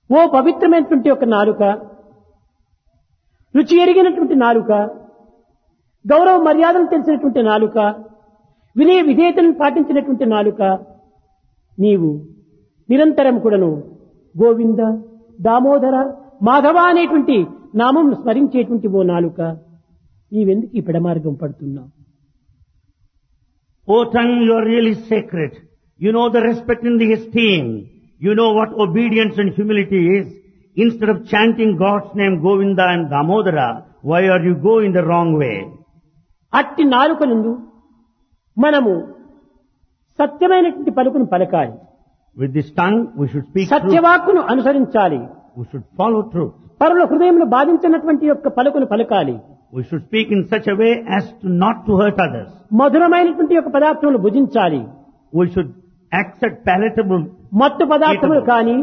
ఓ పవిత్రమైనటువంటి ఒక నాలుక రుచి ఎరిగినటువంటి నాలుక గౌరవ మర్యాదలు తెలిసినటువంటి నాలుక వినయ విధేయతలను పాటించినటువంటి నాలుక నీవు నిరంతరం కూడాను గోవింద దామోదర మాధవ అనేటువంటి నామం స్మరించేటువంటి ఓ నాలుక నీవెందుకు ఈ పెడమార్గం పడుతున్నావు O tongue, you are really sacred. You know the respect and the esteem. You know what obedience and humility is. Instead of chanting God's name Govinda and Damodara, why are you going the wrong way? అట్టి నాలుక నుండు మనము సత్యమైనటువంటి పలుకును పలకాలి With this tongue, we should speak truth. సత్యవాక్కును అనుసరించాలి We should follow truth. పరుల హృదయంలో బాధించినటువంటి యొక్క పలుకును పలకాలి We should speak in such a way as to not to hurt others. మధురమైనటువంటి యొక్క పదార్థములు భుజించాలి We should accept palatable మత్తు పదార్థములు Eatable. కానీ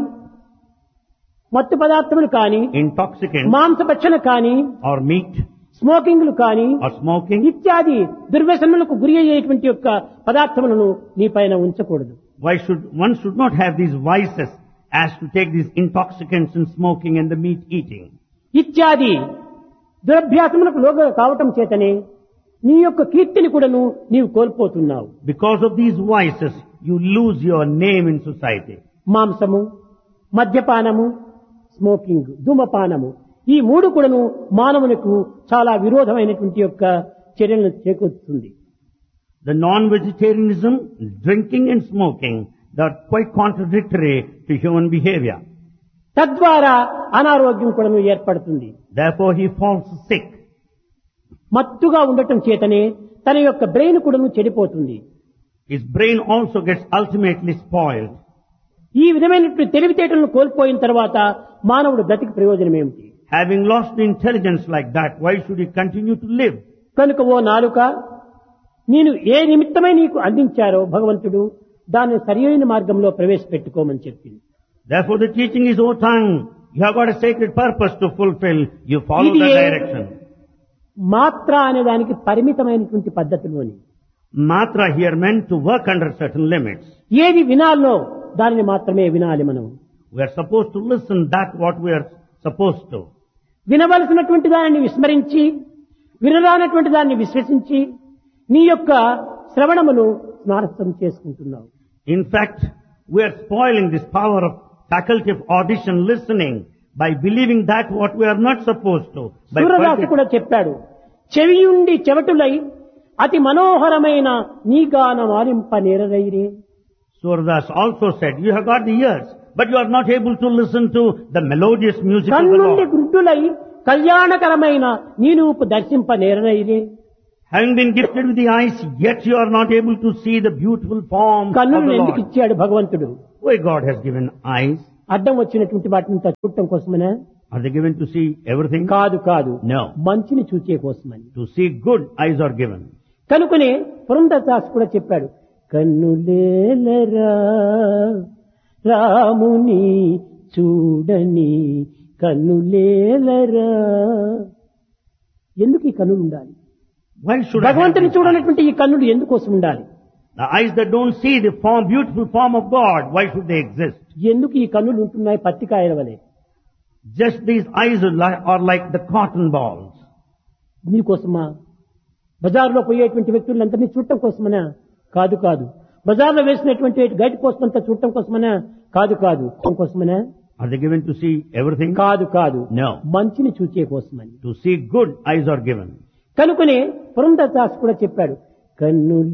మత్తు పదార్థములు కానీ intoxicants మాంసభక్షణ కానీ or meat స్మోకింగ్లు కానీ or smoking. ఇత్యాది దుర్వ్యసనములకు గురి అయ్యేటువంటి యొక్క పదార్థములను నీ పైన ఉంచకూడదు Why should, one should not have these vices as to take these intoxicants and smoking and the meat eating. ఇత్యాది దురభ్యాసములకు లోగ కావటం చేతనే నీ యొక్క కీర్తిని కూడాను నీవు కోల్పోతున్నావు Because of these vices, you lose your name in society. మాంసము మద్యపానము స్మోకింగ్ ధూమపానము ఈ మూడు కూడాను మానవునికి చాలా విరోధమైనటువంటి యొక్క చర్యలను చేకూరుతుంది The non-vegetarianism, drinking and smoking, they are quite contradictory to human behavior. తద్వారా అనారోగ్యం కూడాను ఏర్పడుతుంది Therefore he falls sick. మత్తుగా ఉండటం చేతనే తన యొక్క బ్రెయిన్ కూడాను చెడిపోతుంది His brain also gets ultimately spoiled. ఈ విధమైనటువంటి తెలివితేటలను కోల్పోయిన తర్వాత మానవుడు బ్రతికి ప్రయోజనం ఏమిటి Having lost the intelligence like that, why should he continue to live? కనుక ఓ నాలుక నేను ఏ నిమిత్తమై నీకు అందించారో భగవంతుడు దాన్ని సరియైన మార్గంలో ప్రవేశపెట్టుకోమని చెప్పింది Therefore the teaching is, O tongue, you have got a sacred purpose to fulfill. You follow ఇది the ఏ- direction. మాత్ర అనే దానికి పరిమితమైనటువంటి పద్ధతిలోని Matra here meant to work under certain limits. ఏది వినాలో దానిని మాత్రమే వినాలి మనం We are supposed to listen that what we are supposed to. వినవలసినటువంటి దానిని విస్మరించి వినరానటువంటి దాన్ని విశ్వసించి నీ యొక్క శ్రవణమును స్నారస్థం చేసుకుంటున్నావు In fact, we are spoiling this power of faculty of audition listening by believing that what we are not supposed to. By సూర్యదాసు quite- కూడా చెప్పాడు చెవియుండి చెవటులై అతి మనోహరమైన నీ గానం ఆలింప నేరరైరే Surdas also said, you have got the ears, but you are not able to listen to the melodious music of the కన్నుండి Lord. గుడ్డులై కళ్యాణకరమైన నీ రూపు దర్శింప నేరరైరే Having been gifted with the eyes, yet you are not able to see the beautiful form of కన్నులను the ఎందుకు Lord. ఇచ్చాడు భగవంతుడు Why God has given eyes? అడ్డం వచ్చినటువంటి వాటిని చూడటం కోసమనే Are they given to see everything? కాదు కాదు No. మంచిని చూచే కోసమని To see good, eyes are given. కనుకనే పురంధరదాస్ కూడా చెప్పాడు కన్నులేలరా రాముని చూడని కన్నులేలరా ఎందుకు ఈ కన్నులు ఉండాలి Why should I have భగవంతుని these eyes? చూడనటువంటి ఈ కన్నులు ఎందుకోసం ఉండాలి The eyes that don't see the form, beautiful form of God, why should they exist? ఎందుకు ఈ కన్నులు ఉంటున్నాయి పత్తికాయల వలె Just these eyes are like, are like the cotton balls. దీనికోసమా బజార్లో పోయేటువంటి వ్యక్తులందరినీ చూడటం కోసమనా కాదు కాదు బజార్లో వేసినటువంటి గైడ్ పోస్ట్ అంతా చూడటం కోసమనా కాదు కాదు చూడటం కోసమనా Are they given to see everything? కాదు కాదు No. మంచిని చూచే కోసమని To see good, eyes are given. కనుకనే పురంధరదాస్ కూడా చెప్పాడు కన్ను